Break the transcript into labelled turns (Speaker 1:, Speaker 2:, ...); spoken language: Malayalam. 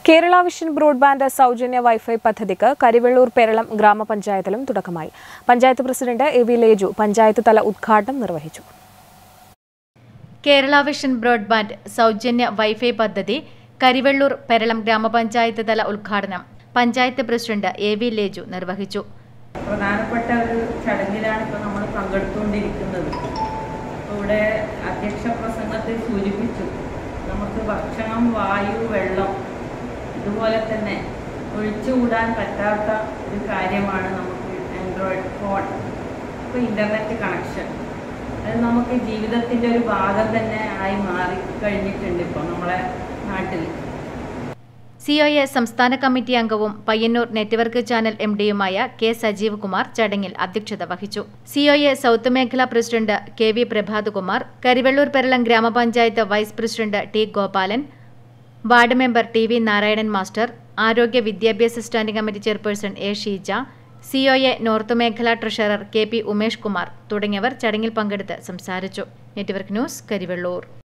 Speaker 1: കേരള വിഷൻ ബ്രോഡ്ബാൻഡ് സൗജന്യ വൈഫൈ പദ്ധതിക്ക് കരിവെള്ളൂർ പേരളം ഗ്രാമപഞ്ചായത്തിലും തുടക്കമായി panchayat president A V Leju panchayat തല ഉദ്ഘാടനം നിർവഹിച്ചു
Speaker 2: കേരള വിഷൻ ബ്രോഡ്ബാൻഡ് സൗജന്യ വൈഫൈ പദ്ധതി കരിവെള്ളൂർ പെരളം ഗ്രാമപഞ്ചായത്ത് തല ഉദ്ഘാടനം panchayat president A V Leju നിർവഹിച്ചു
Speaker 3: പ്രധാനപ്പെട്ട ഒരു ചടങ്ങിലാണ് ഇപ്പോൾ നമ്മൾ പങ്കെടുത്തുകൊണ്ടിരിക്കുന്നത് അപ്പോൾ ഇവിടെ അധ്യക്ഷ പ്രസംഗത്തിൽ സൂചിപ്പിച്ചു നമുക്ക് ഭക്ഷണം വായു വെള്ളം ഇതുപോലെ തന്നെ ഒഴിച്ചുകൂടാൻ പറ്റാത്ത ഒരു കാര്യമാണ് നമുക്ക് ആൻഡ്രോയിഡ് ഫോൺ ഇപ്പോൾ ഇൻ്റർനെറ്റ് കണക്ഷൻ അത് നമുക്ക് ജീവിതത്തിൻ്റെ ഒരു ഭാഗം തന്നെ ആയി മാറി കഴിഞ്ഞിട്ടുണ്ട് ഇപ്പോൾ നമ്മളെ നാട്ടിൽ
Speaker 2: സി ഒ എ സംസ്ഥാന കമ്മിറ്റി അംഗവും പയ്യന്നൂർ നെറ്റ്വർക്ക് ചാനൽ എം ഡിയുമായ കെ സജീവ് കുമാർ ചടങ്ങിൽ അധ്യക്ഷത വഹിച്ചു സി ഒ എ സൗത്ത് മേഖലാ president K V Prabhatkumar Karivellur Peralam ഗ്രാമപഞ്ചായത്ത് vice president T Gopalan ward member T V Narayanan master ആരോഗ്യ വിദ്യാഭ്യാസ standing committee chairperson A Sheeja C O A north മേഖലാ treasurer K P Umesh Kumar തുടങ്ങിയവർ ചടങ്ങിൽ പങ്കെടുത്ത് സംസാരിച്ചു നെറ്റ്വർക്ക് ന്യൂസ് കരിവെള്ളൂർ